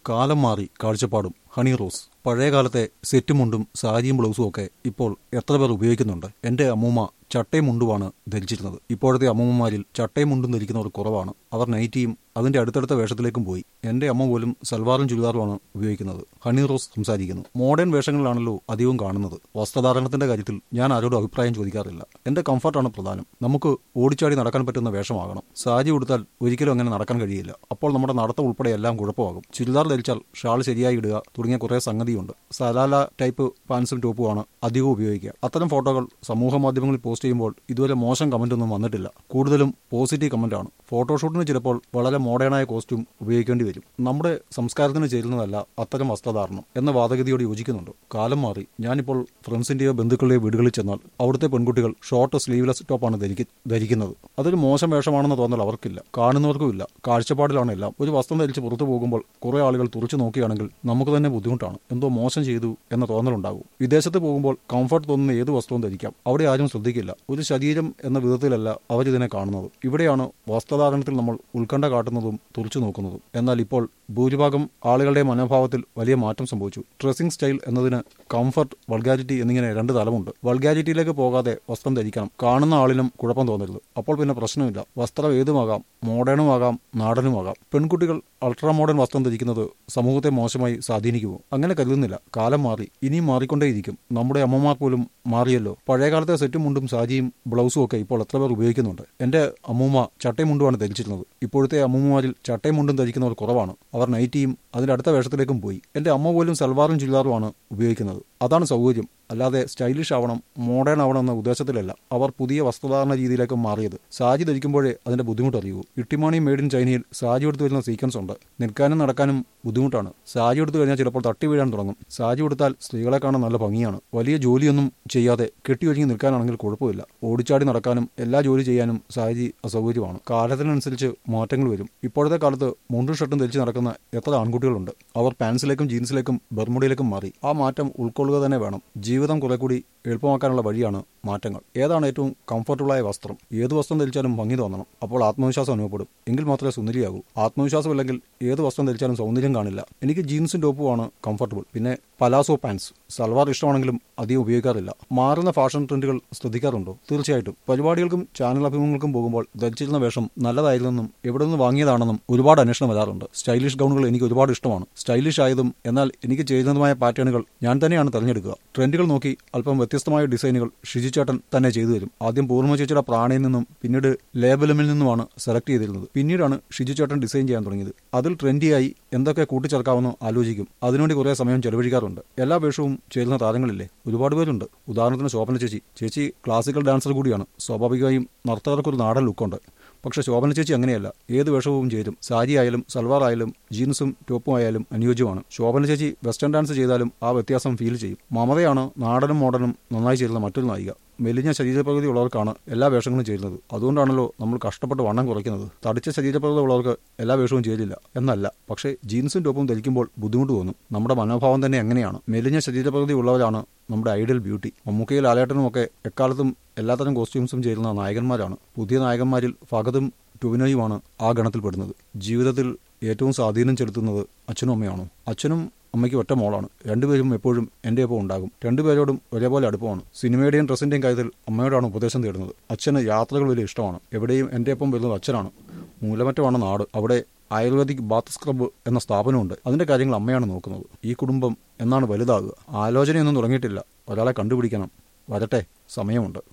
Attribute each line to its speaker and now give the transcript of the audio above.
Speaker 1: കാലം മാറി കാഴ്ചപ്പാടും ഹണി റോസ് പഴയകാലത്തെ സെറ്റും മുണ്ടും സാരിയും ബ്ലൗസും ഒക്കെ ഇപ്പോൾ എത്ര പേർ ഉപയോഗിക്കുന്നുണ്ട് എന്റെ അമ്മൂമ്മ ചട്ടയും മുണ്ടുമാണ് ധരിച്ചിരുന്നത് ഇപ്പോഴത്തെ അമ്മൂമ്മമാരിൽ ചട്ടയും മുണ്ടും ധരിക്കുന്നവർ കുറവാണ് അവർ നൈറ്റിയും അതിന്റെ അടുത്തടുത്ത വേഷത്തിലേക്കും പോയി എന്റെ അമ്മ പോലും സൽവാറും ചുരിദാറുമാണ് ഉപയോഗിക്കുന്നത് ഹണി റോസ് സംസാരിക്കുന്നു മോഡേൺ വേഷങ്ങളിലാണല്ലോ അധികവും കാണുന്നത് വസ്ത്രധാരണത്തിന്റെ കാര്യത്തിൽ ഞാൻ ആരോടും അഭിപ്രായം ചോദിക്കാറില്ല എന്റെ കംഫർട്ടാണ് പ്രധാനം നമുക്ക് ഓടിച്ചാടി നടക്കാൻ പറ്റുന്ന വേഷമാകണം സാരി ഉടുത്താൽ ഒരിക്കലും അങ്ങനെ നടക്കാൻ കഴിയില്ല അപ്പോൾ നമ്മുടെ നടത്തം ഉൾപ്പെടെ എല്ലാം കുഴപ്പമാകും ചുരിദാർ ധരിച്ചാൽ ഷാൾ ശരിയായി ഇടുക തുടങ്ങിയ കുറേ സംഗതിയുണ്ട് സലാല ടൈപ്പ് പാൻസും ടോപ്പുമാണ് അധികം ഉപയോഗിക്കുക അത്തരം ഫോട്ടോകൾ സമൂഹ മാധ്യമങ്ങളിൽ പോസ്റ്റ് ചെയ്യുമ്പോൾ ഇതുവരെ മോശം കമന്റ് ഒന്നും വന്നിട്ടില്ല കൂടുതലും പോസിറ്റീവ് കമന്റ് ആണ് ഫോട്ടോഷൂട്ടിന് ചിലപ്പോൾ വളരെ മോഡേണായ കോസ്റ്റ്യൂം ഉപയോഗിക്കേണ്ടി വരും നമ്മുടെ സംസ്കാരത്തിന് ചേരുന്നതല്ല അത്തരം വസ്ത്രധാരണം എന്ന വാദഗതിയോട് യോജിക്കുന്നുണ്ട് കാലം മാറി ഞാനിപ്പോൾ ഫ്രണ്ട്സിന്റെയോ ബന്ധുക്കളുടെയോ വീടുകളിൽ ചെന്നാൽ അവിടുത്തെ പെൺകുട്ടികൾ ഷോർട്ട് സ്ലീവ്ലെസ് ടോപ്പാണ് ധരിക്ക- ധരിക്കുന്നത് അതൊരു മോശം വേഷമാണെന്ന് തോന്നൽ അവർക്കില്ല കാണുന്നവർക്കുമില്ല കാഴ്ചപ്പാടിലാണ് എല്ലാം ഒരു വസ്ത്രം ധരിച്ച് പുറത്തു പോകുമ്പോൾ കുറെ ആളുകൾ തുറച്ചു നോക്കുകയാണെങ്കിൽ നമുക്ക് തന്നെ ബുദ്ധിമുട്ടാണ് എന്തോ മോശം ചെയ്തു എന്ന തോന്നലുണ്ടാകും വിദേശത്ത് പോകുമ്പോൾ കംഫർട്ട് തോന്നുന്ന ഏത് വസ്ത്രവും ധരിക്കാം അവിടെ ആരും ശ്രദ്ധിക്കില്ല ഒരു ശരീരം എന്ന വിധത്തിലല്ല അവരിതിനെ കാണുന്നത് ഇവിടെയാണ് വസ്ത്രധാരണത്തിൽ നമ്മൾ ഉത്കണ്ഠ കാട്ടുന്നതും തുറച്ചു നോക്കുന്നതും എന്നാൽ ഇപ്പോൾ ഭൂരിഭാഗം ആളുകളുടെ മനോഭാവത്തിൽ വലിയ മാറ്റം സംഭവിച്ചു ഡ്രസ്സിംഗ് സ്റ്റൈൽ എന്നതിന് കംഫർട്ട് വൾഗാരിറ്റി എന്നിങ്ങനെ രണ്ട് തലമുണ്ട് വൾഗാരിറ്റിയിലേക്ക് പോകാതെ വസ്ത്രം ധരിക്കണം കാണുന്ന ആളിനും കുഴപ്പം തോന്നരുത് അപ്പോൾ പിന്നെ പ്രശ്നമില്ല വസ്ത്രം ഏതുമാകാം മോഡേണുമാകാം നാടനുമാകാം പെൺകുട്ടികൾ അൾട്രാ മോഡേൺ വസ്ത്രം ധരിക്കുന്നത് സമൂഹത്തെ മോശമായി സ്വാധീനിക്കുമോ അങ്ങനെ കരുതുന്നില്ല കാലം മാറി ഇനിയും മാറിക്കൊണ്ടേയിരിക്കും നമ്മുടെ അമ്മമാർ പോലും മാറിയല്ലോ പഴയകാലത്തെ സെറ്റും മുണ്ടും സാരിയും ബ്ലൗസും ഒക്കെ ഇപ്പോൾ എത്ര പേർ ഉപയോഗിക്കുന്നുണ്ട് എന്റെ അമ്മൂമ്മ ചട്ടയും മുണ്ടുമാണ് ധരിച്ചിരുന്നത് ഇപ്പോഴത്തെ അമ്മൂമ്മമാരിൽ ചട്ടയും മുണ്ടും ധരിക്കുന്നവർ കുറവാണ് അവർ നൈറ്റിയും അതിന്റെ അടുത്ത വേഷത്തിലേക്കും പോയി എന്റെ അമ്മ പോലും സൽവാറും ചുരിദാറുമാണ് ഉപയോഗിക്കുന്നത് അതാണ് സൗകര്യം അല്ലാതെ സ്റ്റൈലിഷ് ആവണം മോഡേൺ ആവണം എന്ന ഉദ്ദേശത്തിലല്ല അവർ പുതിയ വസ്ത്രധാരണ രീതിയിലേക്ക് മാറിയത് സാരി ധരിക്കുമ്പോഴേ അതിന്റെ ബുദ്ധിമുട്ട് അറിയൂ ഇട്ടിമാണി മെയ്ഡ് ഇൻ ചൈനയിൽ സാരി എടുത്തു വരുന്ന സീക്വൻസ് ഉണ്ട് നിൽക്കാനും നടക്കാനും ബുദ്ധിമുട്ടാണ് സാരി എടുത്തു കഴിഞ്ഞാൽ ചിലപ്പോൾ തട്ടി വീഴാൻ തുടങ്ങും സാരി എടുത്താൽ സ്ത്രീകളെ കാണാൻ നല്ല ഭംഗിയാണ് വലിയ ജോലിയൊന്നും ചെയ്യാതെ കെട്ടിയൊരുങ്ങി നിൽക്കാനാണെങ്കിൽ കുഴപ്പമില്ല ഓടിച്ചാടി നടക്കാനും എല്ലാ ജോലി ചെയ്യാനും സാരി അസൗകര്യമാണ് കാലത്തിനനുസരിച്ച് മാറ്റങ്ങൾ വരും ഇപ്പോഴത്തെ കാലത്ത് മുണ്ടും ഷർട്ടും ധരിച്ച് നടക്കുന്ന എത്ര ആൺകുട്ടികളുണ്ട് അവർ പാൻസിലേക്കും ജീൻസിലേക്കും ബർമുഡയിലേക്കും മാറി ആ മാറ്റം ഉൾക്കൊള്ളുക തന്നെ വേണം ജീവിതം കുറെ കൂടി എളുപ്പമാക്കാനുള്ള വഴിയാണ് മാറ്റങ്ങൾ ഏതാണ് ഏറ്റവും കംഫർട്ടബിളായ വസ്ത്രം ഏത് വസ്ത്രം ധരിച്ചാലും ഭംഗി തോന്നണം അപ്പോൾ ആത്മവിശ്വാസം അനുഭവപ്പെടും എങ്കിൽ മാത്രമേ സുന്ദരിയാകൂ ആത്മവിശ്വാസമില്ലെങ്കിൽ ഏത് വസ്ത്രം ധരിച്ചാലും സൗന്ദര്യം കാണില്ല എനിക്ക് ജീൻസും ടോപ്പുമാണ് കംഫർട്ടബിൾ പിന്നെ പലാസോ പാൻസ് സൽവാർ ഇഷ്ടമാണെങ്കിലും അധികം ഉപയോഗിക്കാറില്ല മാറുന്ന ഫാഷൻ ട്രെൻഡുകൾ ശ്രദ്ധിക്കാറുണ്ടോ തീർച്ചയായിട്ടും പരിപാടികൾക്കും ചാനൽ അഭിമുഖങ്ങൾക്കും പോകുമ്പോൾ ധരിച്ചിരുന്ന വേഷം നല്ലതായിരുന്നെന്നും എവിടെ നിന്ന് വാങ്ങിയതാണെന്നും ഒരുപാട് അന്വേഷണം വരാറുണ്ട് സ്റ്റൈലിഷ് ഗൗണുകൾ എനിക്ക് ഒരുപാട് ഇഷ്ടമാണ് സ്റ്റൈലിഷ് ആയതും എന്നാൽ എനിക്ക് ചേരുന്നതുമായ പാറ്റേണുകൾ ഞാൻ തന്നെയാണ് തിരഞ്ഞെടുക്കുക ട്രെൻഡുകൾ നോക്കി അല്പം വ്യത്യസ്തമായ ഡിസൈനുകൾ ഷിജിച്ചേട്ടൻ തന്നെ ചെയ്തു തരും ആദ്യം പൂർണ്ണ ചേച്ചിയുടെ പ്രാണയിൽ നിന്നും പിന്നീട് ലേബലമിൽ നിന്നുമാണ് സെലക്ട് ചെയ്തിരുന്നത് പിന്നീടാണ് ഷിജിച്ചേട്ടൻ ഡിസൈൻ ചെയ്യാൻ തുടങ്ങിയത് അതിൽ ട്രെൻഡിയായി എന്തൊക്കെ കൂട്ടിച്ചേർക്കാമെന്ന് ആലോചിക്കും അതിനുവേണ്ടി കുറേ സമയം ചെലവഴിക്കാറുണ്ട് എല്ലാ വേഷവും ചേരുന്ന താരങ്ങളില്ലേ ഒരുപാട് പേരുണ്ട് ഉദാഹരണത്തിന് ശോഭന ചേച്ചി ചേച്ചി ക്ലാസിക്കൽ ഡാൻസർ കൂടിയാണ് സ്വാഭാവികമായും നർത്തകർക്കൊരു നാടൻ ലുക്കുണ്ട് പക്ഷെ ശോഭന ചേച്ചി അങ്ങനെയല്ല ഏത് വേഷവും ചേരും സാരി ആയാലും സൽവാർ ആയാലും ജീൻസും ടോപ്പും ആയാലും അനുയോജ്യമാണ് ശോഭന ചേച്ചി വെസ്റ്റേൺ ഡാൻസ് ചെയ്താലും ആ വ്യത്യാസം ഫീൽ ചെയ്യും മമതയാണ് നാടനും മോഡനും നന്നായി ചേരുന്ന മറ്റൊരു നായിക മെലിഞ്ഞ ശരീരപ്രകൃതി ഉള്ളവർക്കാണ് എല്ലാ വേഷങ്ങളും ചേരുന്നത് അതുകൊണ്ടാണല്ലോ നമ്മൾ കഷ്ടപ്പെട്ട് വണ്ണം കുറയ്ക്കുന്നത് തടിച്ച ശരീരപ്രകൃതി ഉള്ളവർക്ക് എല്ലാ വേഷവും ചേരില്ല എന്നല്ല പക്ഷേ ജീൻസും ടോപ്പും ധരിക്കുമ്പോൾ ബുദ്ധിമുട്ട് തോന്നും നമ്മുടെ മനോഭാവം തന്നെ എങ്ങനെയാണ് മെലിഞ്ഞ ശരീരപ്രകൃതി ഉള്ളവരാണ് നമ്മുടെ ഐഡിയൽ ബ്യൂട്ടി മമ്മൂക്കയിൽ ആലേട്ടനും ഒക്കെ എക്കാലത്തും എല്ലാത്തരം കോസ്റ്റ്യൂംസും ചേരുന്ന നായകന്മാരാണ് പുതിയ നായകന്മാരിൽ ഫഗതും ടൊവിനോയുമാണ് ആ ഗണത്തിൽപ്പെടുന്നത് ജീവിതത്തിൽ ഏറ്റവും സ്വാധീനം ചെലുത്തുന്നത് അച്ഛനും അമ്മയാണോ അച്ഛനും അമ്മയ്ക്ക് ഒറ്റ മോളാണ് രണ്ടുപേരും എപ്പോഴും എൻ്റെ ഒപ്പം ഉണ്ടാകും രണ്ടുപേരോടും ഒരേപോലെ അടുപ്പമാണ് സിനിമയുടെയും ഡ്രസ്സിൻ്റെയും കാര്യത്തിൽ അമ്മയോടാണ് ഉപദേശം തേടുന്നത് അച്ഛന് യാത്രകൾ വലിയ ഇഷ്ടമാണ് എവിടെയും എൻ്റെ ഒപ്പം വരുന്നത് അച്ഛനാണ് മൂലമറ്റമാണ് നാട് അവിടെ ആയുർവേദിക് ബാത്ത് സ്ക്രബ് എന്ന സ്ഥാപനമുണ്ട് അതിന്റെ കാര്യങ്ങൾ അമ്മയാണ് നോക്കുന്നത് ഈ കുടുംബം എന്നാണ് വലുതാകുക ആലോചനയൊന്നും തുടങ്ങിയിട്ടില്ല ഒരാളെ കണ്ടുപിടിക്കണം വരട്ടെ സമയമുണ്ട്